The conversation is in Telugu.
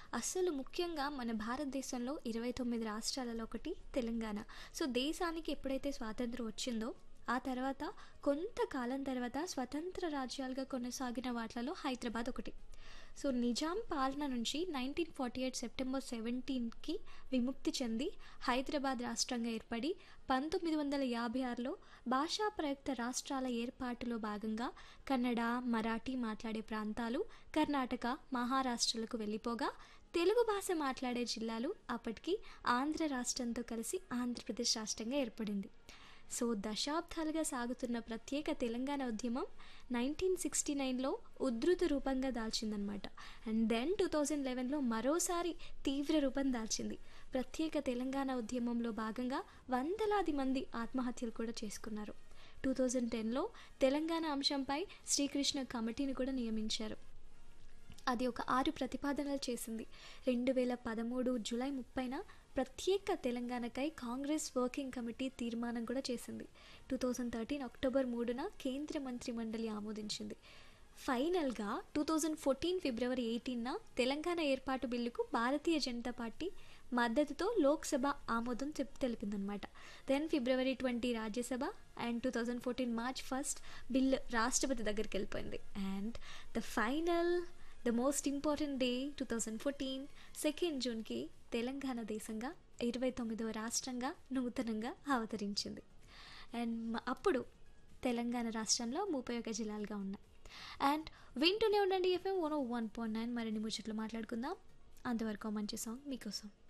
అస్సలు ముఖ్యంగా మన భారతదేశంలో ఇరవై తొమ్మిది రాష్ట్రాలలో ఒకటి తెలంగాణ సో దేశానికి ఎప్పుడైతే స్వాతంత్రం వచ్చిందో ఆ తర్వాత కొంతకాలం తర్వాత స్వతంత్ర రాజ్యాలుగా కొనసాగిన వాటిలలో హైదరాబాద్ ఒకటి సో నిజాం పాలన నుంచి నైన్టీన్ ఫార్టీ ఎయిట్ సెప్టెంబర్ సెవెంటీన్కి విముక్తి చెంది హైదరాబాద్ రాష్ట్రంగా ఏర్పడి పంతొమ్మిది వందల యాభై ఆరులో భాషా ప్రయుక్త రాష్ట్రాల ఏర్పాటులో భాగంగా కన్నడ మరాఠీ మాట్లాడే ప్రాంతాలు కర్ణాటక మహారాష్ట్రలకు వెళ్ళిపోగా తెలుగు భాష మాట్లాడే జిల్లాలు అప్పటికి ఆంధ్ర రాష్ట్రంతో కలిసి ఆంధ్రప్రదేశ్ రాష్ట్రంగా ఏర్పడింది సో దశాబ్దాలుగా సాగుతున్న ప్రత్యేక తెలంగాణ ఉద్యమం నైన్టీన్ సిక్స్టీ నైన్లో ఉధృత రూపంగా దాల్చిందనమాట అండ్ దెన్ టూ థౌజండ్ లెవెన్లో మరోసారి తీవ్ర రూపం దాల్చింది ప్రత్యేక తెలంగాణ ఉద్యమంలో భాగంగా వందలాది మంది ఆత్మహత్యలు కూడా చేసుకున్నారు టూ థౌజండ్ టెన్లో తెలంగాణ అంశంపై శ్రీకృష్ణ కమిటీని కూడా నియమించారు అది ఒక ఆరు ప్రతిపాదనలు చేసింది రెండు వేల పదమూడు జూలై ముప్పైన ప్రత్యేక తెలంగాణకై కాంగ్రెస్ వర్కింగ్ కమిటీ తీర్మానం కూడా చేసింది టూ థౌజండ్ థర్టీన్ అక్టోబర్ మూడున కేంద్ర మంత్రి మండలి ఆమోదించింది ఫైనల్గా టూ థౌజండ్ ఫోర్టీన్ ఫిబ్రవరి ఎయిటీన్న తెలంగాణ ఏర్పాటు బిల్లుకు భారతీయ జనతా పార్టీ మద్దతుతో లోక్సభ ఆమోదం చెప్ తెలిపిందనమాట then February twenty Rajya Sabha and two thousand fourteen March first bill రాష్ట్రపతి దగ్గరికి వెళ్ళిపోయింది and the final the most important day two thousand fourteen second జూన్కి తెలంగాణ దేశంగా ఇరవై తొమ్మిదవ రాష్ట్రంగా నూతనంగా అవతరించింది అండ్ అప్పుడు తెలంగాణ రాష్ట్రంలో ముప్పై ఒక జిల్లాలుగా ఉన్నాయి అండ్ వింటూనే ఉండండి FM one one point nine మరిన్ని ముచ్చట్లు మాట్లాడుకుందాం అంతవరకు మంచి సాంగ్ మీకోసం